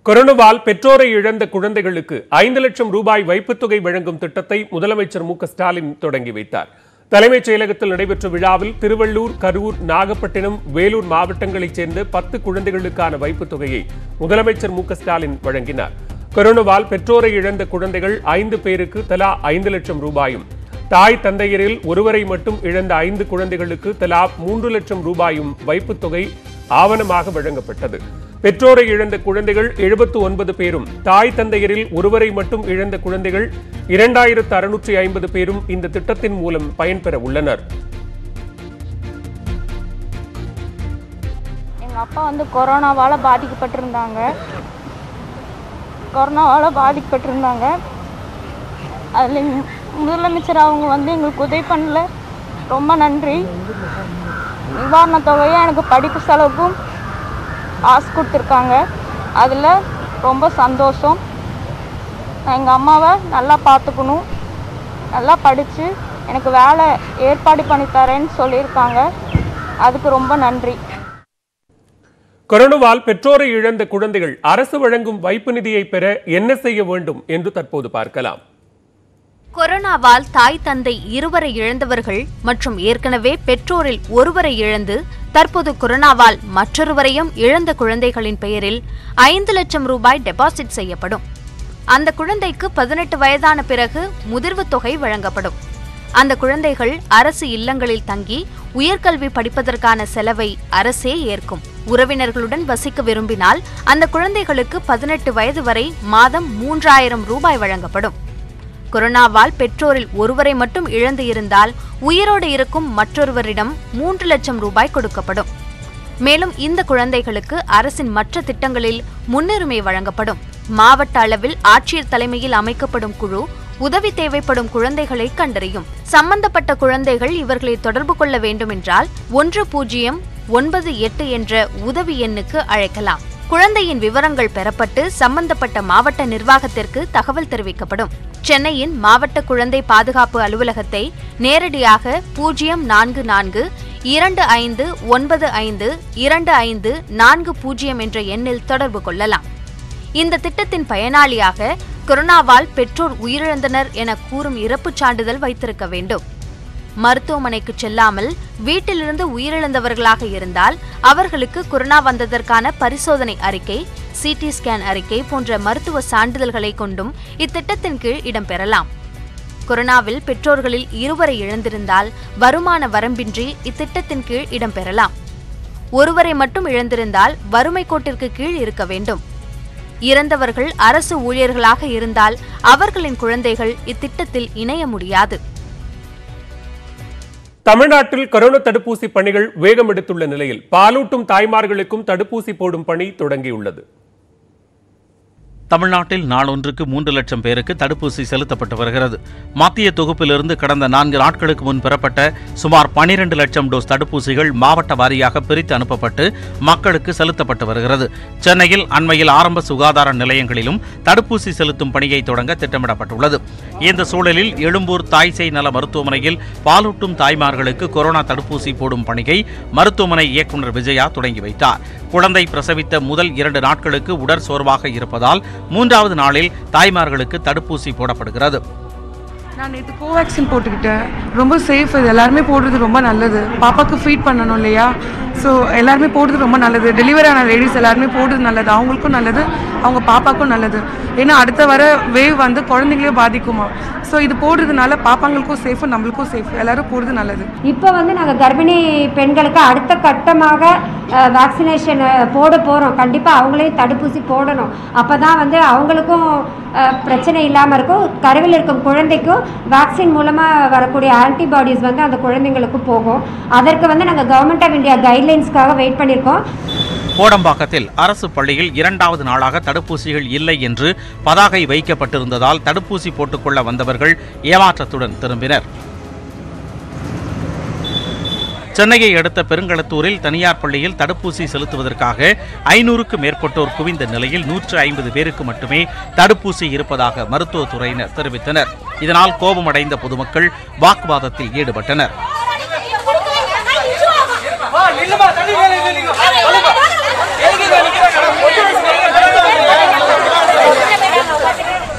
கொரோனாவால் பெற்றோரை இழந்த குழந்தைகளுக்கு ஐந்து லட்சம் ரூபாய் வைப்புத் தொகை வழங்கும் திட்டத்தை முதலமைச்சர் மு க ஸ்டாலின் தொடங்கி வைத்தார் தலைமைச் செயலகத்தில் நடைபெற்ற விழாவில் திருவள்ளூர் கரூர் நாகப்பட்டினம் வேலூர் மாவட்டங்களைச் சேர்ந்த பத்து குழந்தைகளுக்கான வைப்புத் தொகையை முதலமைச்சர் மு க ஸ்டாலின் வழங்கினார் கொரோனாவால் பெற்றோரை இழந்த குழந்தைகள் ஐந்து பேருக்கு தலா ஐந்து லட்சம் ரூபாயும் தாய் தந்தையரில் ஒருவரை மட்டும் இழந்த ஐந்து குழந்தைகளுக்கு தலா மூன்று லட்சம் ரூபாயும் வைப்புத் தொகை ஆவணமாக வழங்கப்பட்டது பெற்றோரை இழந்த குழந்தைகள் எழுபத்து ஒன்பது பேரும் தாய் தந்தையரில் ஒருவரை மட்டும் இழந்த குழந்தைகள் இரண்டாயிரத்து அறுநூற்றி ஐம்பது பேரும் இந்த திட்டத்தின் மூலம் பயன்பெற உள்ளனர் எங்கள் அப்பா வந்து கொரோனாவால் பாதிக்கப்பட்டிருந்தாங்க கொரோனாவால் பாதிக்கப்பட்டிருந்தாங்க அதில் முதலமைச்சர் அவங்க வந்து எங்களுக்கு உதவி பண்ணல ரொம்ப நன்றி நிவாரணத் தொகையை எனக்கு படிப்பு செலவுக்கும் காசு கொடுத்துருக்காங்க அதில் ரொம்ப சந்தோஷம் நான் எங்கள் அம்மாவை நல்லா பார்த்துக்கணும் நல்லா படித்து எனக்கு வேலை ஏற்பாடு பண்ணி தரேன்னு சொல்லியிருக்காங்க அதுக்கு ரொம்ப நன்றி கொரோனாவால் பெற்றோரை இழந்த குழந்தைகள் அரசு வழங்கும் வைப்பு நிதியை பெற என்ன செய்ய வேண்டும் என்று தற்போது பார்க்கலாம் கொரோனாவால் தாய் தந்தை இருவரை இழந்தவர்கள் மற்றும் ஏற்கனவே பெற்றோரில் ஒருவரை இழந்து தற்போது கொரோனாவால் மற்றொருவரையும் இழந்த குழந்தைகளின் பெயரில் ஐந்து லட்சம் ரூபாய் டெபாசிட் செய்யப்படும் அந்த குழந்தைக்கு பதினெட்டு வயதான பிறகு முதிர்வு தொகை வழங்கப்படும் அந்த குழந்தைகள் அரசு இல்லங்களில் தங்கி உயர்கல்வி படிப்பதற்கான செலவை அரசே ஏற்கும் உறவினர்களுடன் வசிக்க விரும்பினால் அந்த குழந்தைகளுக்கு பதினெட்டு வயது வரை மாதம் மூன்றாயிரம் ரூபாய் வழங்கப்படும் கொரோனாவால் பெற்றோரில் ஒருவரை மட்டும் இழந்து இருந்தால் உயிரோடு இருக்கும் மற்றொருவரிடம் மூன்று லட்சம் ரூபாய் கொடுக்கப்படும் மேலும் இந்த குழந்தைகளுக்கு அரசின் மற்ற திட்டங்களில் முன்னுரிமை வழங்கப்படும் மாவட்ட அளவில் ஆட்சியர் தலைமையில் அமைக்கப்படும் குழு உதவி தேவைப்படும் குழந்தைகளை கண்டறியும் சம்பந்தப்பட்ட குழந்தைகள் இவர்களை தொடர்பு கொள்ள வேண்டுமென்றால் ஒன்று பூஜ்ஜியம் ஒன்பது எட்டு என்ற உதவி எண்ணுக்கு அழைக்கலாம் குழந்தையின் விவரங்கள் பெறப்பட்டு சம்பந்தப்பட்ட மாவட்ட நிர்வாகத்திற்கு தகவல் தெரிவிக்கப்படும் சென்னையின் மாவட்ட குழந்தை பாதுகாப்பு அலுவலகத்தை நேரடியாக பூஜ்ஜியம் நான்கு நான்கு இரண்டு ஐந்து ஒன்பது ஐந்து இரண்டு ஐந்து நான்கு பூஜ்ஜியம் என்ற எண்ணில் தொடர்பு கொள்ளலாம் இந்த திட்டத்தின் பயனாளியாக கொரோனாவால் பெற்றோர் உயிரிழந்தனர் என கூறும் இறப்புச் சான்றிதழ் வைத்திருக்க வேண்டும் மருத்துவமனைக்கு செல்லாமல் வீட்டிலிருந்து உயிரிழந்தவர்களாக இருந்தால் அவர்களுக்கு கொரோனா வந்ததற்கான பரிசோதனை அறிக்கை சிடி ஸ்கேன் அறிக்கை போன்ற மருத்துவ சான்றிதழ்களை கொண்டும் இத்திட்டத்தின் கீழ் இடம்பெறலாம் கொரோனாவில் பெற்றோர்களில் இருவரை இழந்திருந்தால் வருமான வரம்பின்றி இத்திட்டத்தின் கீழ் இடம்பெறலாம் ஒருவரை மட்டும் இழந்திருந்தால் வறுமை கோட்டிற்கு கீழ் இருக்க வேண்டும் இறந்தவர்கள் அரசு ஊழியர்களாக இருந்தால் அவர்களின் குழந்தைகள் இத்திட்டத்தில் இணைய முடியாது தமிழ்நாட்டில் கொரோனா தடுப்பூசி பணிகள் வேகம் எடுத்துள்ள நிலையில் பாலூட்டும் தாய்மார்களுக்கும் தடுப்பூசி போடும் பணி தொடங்கியுள்ளது தமிழ்நாட்டில் நாளொன்றுக்கு மூன்று லட்சம் பேருக்கு தடுப்பூசி செலுத்தப்பட்டு வருகிறது மத்திய தொகுப்பிலிருந்து கடந்த நான்கு நாட்களுக்கு முன் பெறப்பட்ட சுமார் பனிரெண்டு லட்சம் டோஸ் தடுப்பூசிகள் மாவட்ட வாரியாக பிரித்து அனுப்பப்பட்டு மக்களுக்கு செலுத்தப்பட்டு வருகிறது சென்னையில் அண்மையில் ஆரம்ப சுகாதார நிலையங்களிலும் தடுப்பூசி செலுத்தும் பணியை தொடங்க திட்டமிடப்பட்டுள்ளது இந்த சூழலில் எழும்பூர் தாய்சேய் நல மருத்துவமனையில் பாலூட்டும் தாய்மார்களுக்கு கொரோனா தடுப்பூசி போடும் பணியை மருத்துவமனை இயக்குநர் விஜயா தொடங்கி வைத்தார் குழந்தை பிரசவித்த முதல் இரண்டு நாட்களுக்கு உடற் சோர்வாக இருப்பதால் மூன்றாவது நாளில் தாய்மார்களுக்கு தடுப்பூசி போடப்படுகிறது நான் நேற்று கோவேக்சின் போட்டுக்கிட்டேன் ரொம்ப சேஃப் இது எல்லாருமே போடுறது ரொம்ப நல்லது பாப்பாவுக்கு ஃபீட் பண்ணணும் இல்லையா ஸோ எல்லாருமே போடுறது ரொம்ப நல்லது டெலிவரி ஆன லேடிஸ் எல்லாருமே போடுறது நல்லது அவங்களுக்கும் நல்லது அவங்க பாப்பாக்கும் நல்லது ஏன்னா அடுத்த வர வேவ் வந்து குழந்தைங்களையும் பாதிக்குமா ஸோ இது போடுறதுனால பாப்பாங்களுக்கும் சேஃபு நம்மளுக்கும் சேஃப் எல்லாரும் போடுறது நல்லது இப்போ வந்து நாங்கள் கர்ப்பிணி பெண்களுக்கு அடுத்த கட்டமாக வேக்சினேஷன் போட போகிறோம் கண்டிப்பாக அவங்களையும் தடுப்பூசி போடணும் அப்போ தான் வந்து அவங்களுக்கும் அஹ், பிரச்சனை இல்லாமல் இருக்கும் கருவில் இருக்கும் குழந்தைக்கும் வேக்சின் மூலமாக வரக்கூடிய ஆன்டிபாடிஸ் வந்து அந்த குழந்தைங்களுக்கு போகும் அதற்கு வந்து நாங்கள் கவர்மெண்ட் ஆஃப் இந்தியா கைட்லைன்ஸ்க்காக வெயிட் பண்ணியிருக்கோம் கோடம்பாக்கத்தில் அரசு பள்ளியில் இரண்டாவது நாளாக தடுப்பூசிகள் இல்லை என்று பதாகை வைக்கப்பட்டிருந்ததால் தடுப்பூசி போட்டுக்கொள்ள வந்தவர்கள் ஏமாற்றத்துடன் திரும்பினர் சென்னையை அடுத்த பெருங்களத்தூரில் தனியார் பள்ளியில் தடுப்பூசி செலுத்துவதற்காக ஐநூறுக்கு மேற்பட்டோர் குவிந்த நிலையில் நூற்று ஐம்பது பேருக்கு மட்டுமே தடுப்பூசி இருப்பதாக மருத்துவத்துறையினர் தெரிவித்தனர் இதனால் கோபமடைந்த பொதுமக்கள் வாக்குவாதத்தில் ஈடுபட்டனர் நில்லுமா தள்ளி நில்லுங்க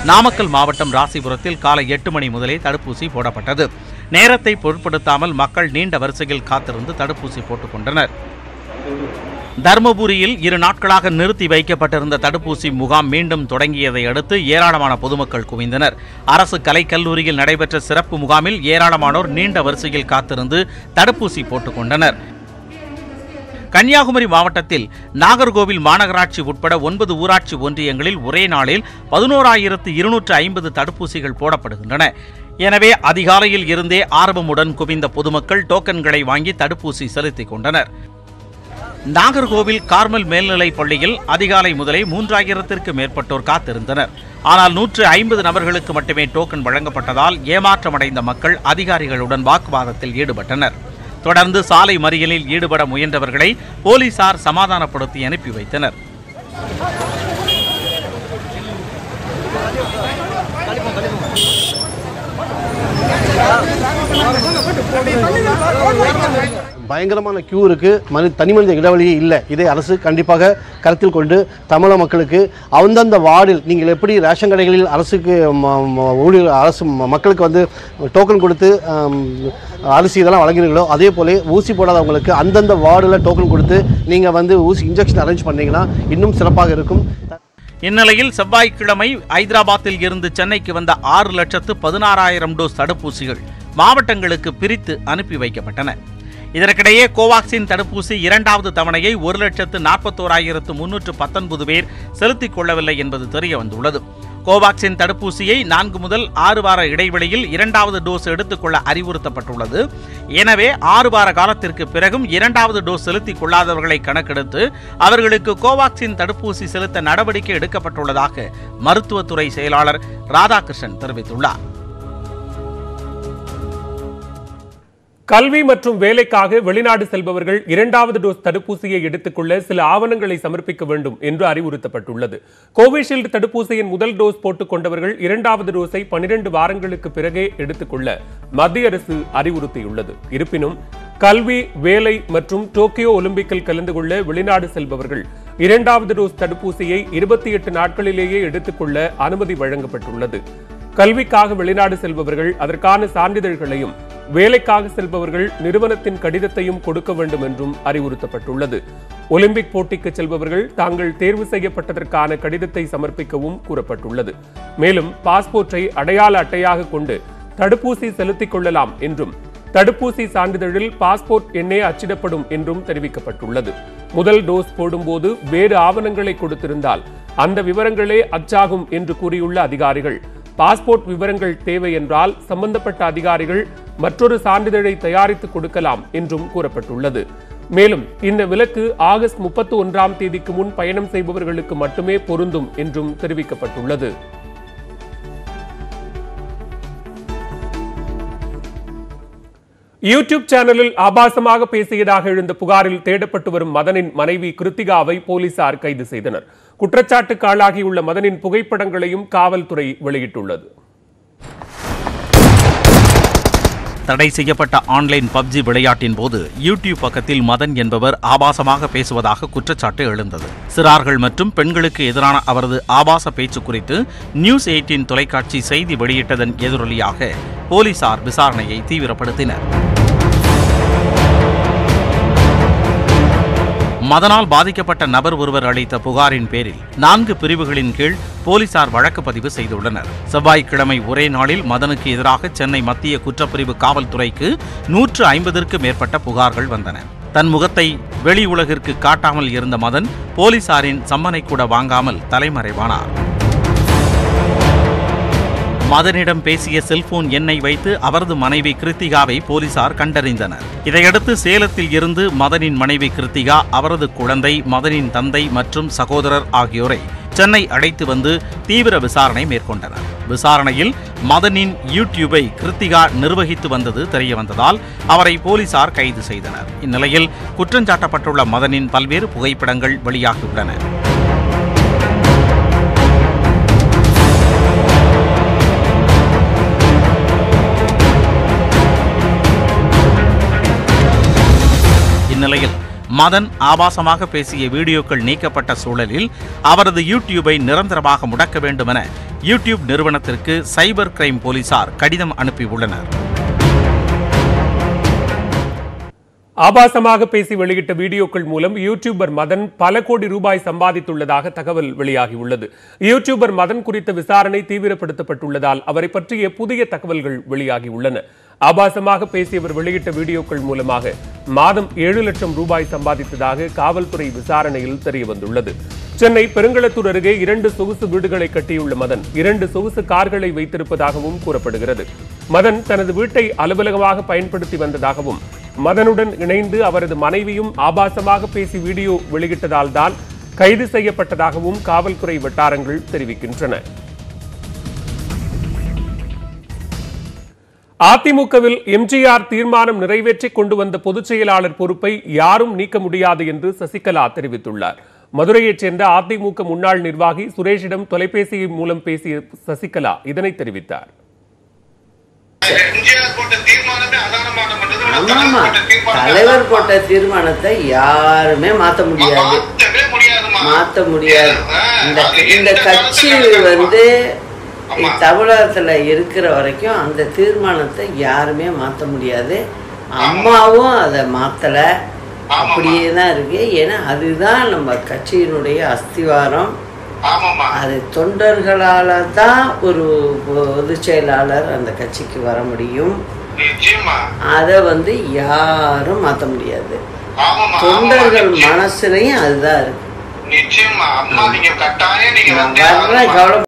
நாமக்கல் மாவட்டம் ராசிபுரத்தில் காலை எட்டு மணி முதலே தடுப்பூசி போடப்பட்டது நேரத்தை பொருட்படுத்தாமல் மக்கள் நீண்ட வரிசையில் காத்திருந்து தடுப்பூசி போட்டுக் கொண்டனர் தருமபுரியில் இரு நாட்களாக நிறுத்தி வைக்கப்பட்டிருந்த தடுப்பூசி முகாம் மீண்டும் தொடங்கியதை அடுத்து ஏராளமான பொதுமக்கள் குவிந்தனர் அரசு கலைக்கல்லூரியில் நடைபெற்ற சிறப்பு முகாமில் ஏராளமானோர் நீண்ட வரிசையில் காத்திருந்து தடுப்பூசி போட்டுக் கொண்டனர் கன்னியாகுமரி மாவட்டத்தில் நாகர்கோவில் மாநகராட்சி உட்பட ஒன்பது ஊராட்சி ஒன்றியங்களில் ஒரே நாளில் பதினோராயிரத்து இருநூற்று ஐம்பது தடுப்பூசிகள் போடப்படுகின்றன எனவே அதிகாலையில் இருந்தே ஆர்வமுடன் குவிந்த பொதுமக்கள் டோக்கன்களை வாங்கி தடுப்பூசி செலுத்திக் கொண்டனர் நாகர்கோவில் கார்மல் மேல்நிலைப் பள்ளியில் அதிகாலை முதலே மூன்றாயிரத்திற்கு மேற்பட்டோர் காத்திருந்தனர் ஆனால் நூற்று ஐம்பது நபர்களுக்கு மட்டுமே டோக்கன் வழங்கப்பட்டதால் ஏமாற்றமடைந்த மக்கள் அதிகாரிகளுடன் வாக்குவாதத்தில் ஈடுபட்டனர் தொடர்ந்து சாலை மறியலில் ஈடுபட முயன்றவர்களை போலீசார் சமாதானப்படுத்தி அனுப்பி வைத்தனர் பயங்கரமான கியூ இருக்கு மனி தனி மனித இடைவெளியே இல்லை இதை அரசு கண்டிப்பாக கருத்தில் கொண்டு தமிழக மக்களுக்கு அந்தந்த வார்டில் நீங்கள் எப்படி ரேஷன் கடைகளில் அரசுக்கு ம- ம- ஊழியர் அரசு ம- மக்களுக்கு வந்து டோக்கன் கொடுத்து ஆம், அரிசி இதெல்லாம் வழங்குறீங்களோ அதே போல ஊசி போடாதவங்களுக்கு அந்தந்த வார்டில் டோக்கன் கொடுத்து நீங்கள் வந்து ஊசி இன்ஜெக்ஷன் அரேஞ்ச் பண்ணீங்கன்னா இன்னும் சிறப்பாக இருக்கும் இந்நிலையில் செவ்வாய்க்கிழமை ஐதராபாத்தில் இருந்து சென்னைக்கு வந்த ஆறு லட்சத்து பதினாறாயிரம் டோஸ் தடுப்பூசிகள் மாவட்டங்களுக்கு பிரித்து அனுப்பி வைக்கப்பட்டன இதற்கிடையே கோவாக்சின் தடுப்பூசி இரண்டாவது தவணையை ஒரு லட்சத்து நாற்பத்தோராயிரத்து முன்னூற்று பத்தொன்பது பேர் செலுத்திக் கொள்ளவில்லை என்பது தெரிய வந்துள்ளது கோவாக்சின் தடுப்பூசியை நான்கு முதல் ஆறு வார இடைவெளியில் இரண்டாவது டோஸ் எடுத்துக்கொள்ள அறிவுறுத்தப்பட்டுள்ளது எனவே ஆறு வார காலத்திற்கு பிறகும் இரண்டாவது டோஸ் செலுத்திக் கொள்ளாதவர்களை கணக்கெடுத்து அவர்களுக்கு கோவாக்சின் தடுப்பூசி செலுத்த நடவடிக்கை எடுக்கப்பட்டுள்ளதாக மருத்துவத்துறை செயலாளர் ராதாகிருஷ்ணன் தெரிவித்துள்ளார் கல்வி மற்றும் வேலைக்காக வெளிநாடு செல்பவர்கள் இரண்டாவது டோஸ் தடுப்பூசியை எடுத்துக்கொள்ள சில ஆவணங்களை சமர்ப்பிக்க வேண்டும் என்று அறிவுறுத்தப்பட்டுள்ளது கோவிஷீல்டு தடுப்பூசியின் முதல் டோஸ் போட்டுக் கொண்டவர்கள் இரண்டாவது டோஸை பனிரெண்டு வாரங்களுக்கு பிறகே எடுத்துக்கொள்ள மத்திய அரசு அறிவுறுத்தியுள்ளது இருப்பினும் கல்வி வேலை மற்றும் டோக்கியோ ஒலிம்பிக்கில் கலந்து கொள்ள வெளிநாடு செல்பவர்கள் இரண்டாவது டோஸ் தடுப்பூசியை இருபத்தி எட்டு நாட்களிலேயே எடுத்துக்கொள்ள அனுமதி வழங்கப்பட்டுள்ளது கல்விக்காக வெளிநாடு செல்பவர்கள் அதற்கான சான்றிதழ்களையும் வேலைக்காக செல்பவர்கள் நிறுவனத்தின் கடிதத்தையும் கொடுக்க வேண்டும் என்றும் அறிவுறுத்தப்பட்டுள்ளது ஒலிம்பிக் போட்டிக்கு செல்பவர்கள் தாங்கள் தேர்வு செய்யப்பட்டதற்கான கடிதத்தை சமர்ப்பிக்கவும் கூறப்பட்டுள்ளது மேலும் பாஸ்போர்ட்டை அடையாள அட்டையாக கொண்டு தடுப்பூசி செலுத்திக் கொள்ளலாம் என்றும் தடுப்பூசி சான்றிதழில் பாஸ்போர்ட் எண்ணே அச்சிடப்படும் என்றும் தெரிவிக்கப்பட்டுள்ளது முதல் டோஸ் போடும்போது வேறு ஆவணங்களை கொடுத்திருந்தால் அந்த விவரங்களே அச்சாகும் என்று கூறியுள்ள அதிகாரிகள் பாஸ்போர்ட் விவரங்கள் தேவை என்றால் சம்பந்தப்பட்ட அதிகாரிகள் மற்றொரு சான்றிதழை தயாரித்து கொடுக்கலாம் என்றும் கூறப்பட்டுள்ளது மேலும் இந்த விலக்கு ஆகஸ்ட் முப்பத்தி ஒன்றாம் தேதிக்கு முன் பயணம் செய்பவர்களுக்கு மட்டுமே பொருந்தும் என்றும் தெரிவிக்கப்பட்டுள்ளது யூடியூப் சேனலில் ஆபாசமாக பேசியதாக எழுந்த புகாரில் தேடப்பட்டு வரும் மதனின் மனைவி கிருத்திகாவை போலீசார் கைது செய்தனர் குற்றச்சாட்டுக்கு ஆளாகியுள்ள மதனின் புகைப்படங்களையும் காவல்துறை வெளியிட்டுள்ளது தடை செய்யப்பட்ட ஆன்லைன் பப்ஜி விளையாட்டின் போது யூடியூப் பக்கத்தில் மதன் என்பவர் ஆபாசமாக பேசுவதாக குற்றச்சாட்டு எழுந்தது சிறார்கள் மற்றும் பெண்களுக்கு எதிரான அவரது ஆபாச பேச்சு குறித்து நியூஸ் எயிட்டின் தொலைக்காட்சி செய்தி வெளியிட்டதன் எதிரொலியாக போலீசார் விசாரணையை தீவிரப்படுத்தினர் மதனால் பாதிக்கப்பட்ட நபர் ஒருவர் அளித்த புகாரின் பேரில் நான்கு பிரிவுகளின் கீழ் போலீசார் வழக்கு பதிவு செய்துள்ளனர் செவ்வாய்க்கிழமை ஒரே நாளில் மதனுக்கு எதிராக சென்னை மத்திய குற்றப்பிரிவு காவல்துறைக்கு நூற்று ஐம்பதற்கு மேற்பட்ட புகார்கள் வந்தன தன் முகத்தை வெளி உலகிற்கு காட்டாமல் இருந்த மதன் போலீசாரின் சம்மனை கூட வாங்காமல் தலைமறைவானார் மதனிடம் பேசிய செல்போன் எண்ணை வைத்து அவரது மனைவி கிருத்திகாவை போலீசார் கண்டறிந்தனர் இதையடுத்து சேலத்தில் இருந்து மதனின் மனைவி கிருத்திகா அவரது குழந்தை மதனின் தந்தை மற்றும் சகோதரர் ஆகியோரை சென்னை அழைத்து வந்து தீவிர விசாரணை மேற்கொண்டனர் விசாரணையில் மதனின் யூடியூபை கிருத்திகா நிர்வகித்து வந்தது தெரியவந்ததால் அவரை போலீசார் கைது செய்தனர் இந்நிலையில் குற்றஞ்சாட்டப்பட்டுள்ள மதனின் பல்வேறு புகைப்படங்கள் வெளியாகியுள்ளன இந்நிலையில் மதன் ஆபாசமாக பேசிய வீடியோக்கள் நீக்கப்பட்ட சூழலில் அவரது யூடியூபை நிரந்தரமாக முடக்க வேண்டும் என யூடியூப் நிறுவனத்திற்கு சைபர் கிரைம் போலீசார் கடிதம் அனுப்பியுள்ளனர் ஆபாசமாக பேசி வெளியிட்ட வீடியோக்கள் மூலம் யூடியூபர் மதன் பல கோடி ரூபாய் சம்பாதித்துள்ளதாக தகவல் வெளியாகியுள்ளது யூடியூபர் மதன் குறித்த விசாரணை தீவிரப்படுத்தப்பட்டுள்ளதால் அவரை பற்றிய புதிய தகவல்கள் வெளியாகியுள்ளன ஆபாசமாக பேசியவர் வெளியிட்ட வீடியோக்கள் மூலமாக மாதம் ஏழு லட்சம் ரூபாய் சம்பாதித்ததாக காவல்துறை விசாரணையில் தெரியவந்துள்ளது சென்னை பெருங்களத்தூர் அருகே இரண்டு சொகுசு வீடுகளை கட்டியுள்ள மதன் இரண்டு சொகுசு கார்களை வைத்திருப்பதாகவும் கூறப்படுகிறது மதன் தனது வீட்டை அலுவலகமாக பயன்படுத்தி வந்ததாகவும் மதனுடன் இணைந்து அவரது மனைவியும் ஆபாசமாக பேசி வீடியோ வெளியிட்டதால் தான் கைது செய்யப்பட்டதாகவும் காவல்துறை வட்டாரங்கள் தெரிவிக்கின்றன அதிமுகவில் எம்ஜிஆர் தீர்மானம் நிறைவேற்றி கொண்டு வந்த பொதுச் செயலாளர் பொறுப்பை யாரும் நீக்க முடியாது என்று சசிகலா தெரிவித்துள்ளார் மதுரையைச் சேர்ந்த அதிமுக முன்னாள் நிர்வாகி சுரேஷிடம் தொலைபேசி மூலம் பேசிய சசிகலா இதனை தெரிவித்தார் எம்ஜிஆர் போட்ட தீர்மானமே அதானமான பண்ணது ஆமாமா தலைவர் போட்ட தீர்மானத்தை யாருமே மாத்த முடியாது மாத்தவே முடியாதுமா மாத்த முடியாது இந்த அது இந்த எந்த கட்சி காலத்துல வந்து ஆமா. தமிழகத்துல இருக்கிற வரைக்கும் அந்த தீர்மானத்தை யாருமே மாத்த முடியாது அம்மாவும் அதை மாத்தல அப்படியே தான் இருக்கு ஏன்னா அதுதான் நம்ம கட்சியினுடைய அஸ்திவாரம் ஆமாமா அது தொண்டர்களால தான் ஒரு பொதுச் செயலாளர் அந்த கட்சிக்கு வர முடியும் நிச்சயமா அதை வந்து யாரும் மாற்ற முடியாது ஆமாமா தொண்டர்கள் ஆமாமா, நிச்சயம். மனசுலையும் அதுதான் இருக்கு நிச்சயமா அம்மா நீங்க கட்டாயம் நீங்க நான் வந்து வர்றேன் கவலை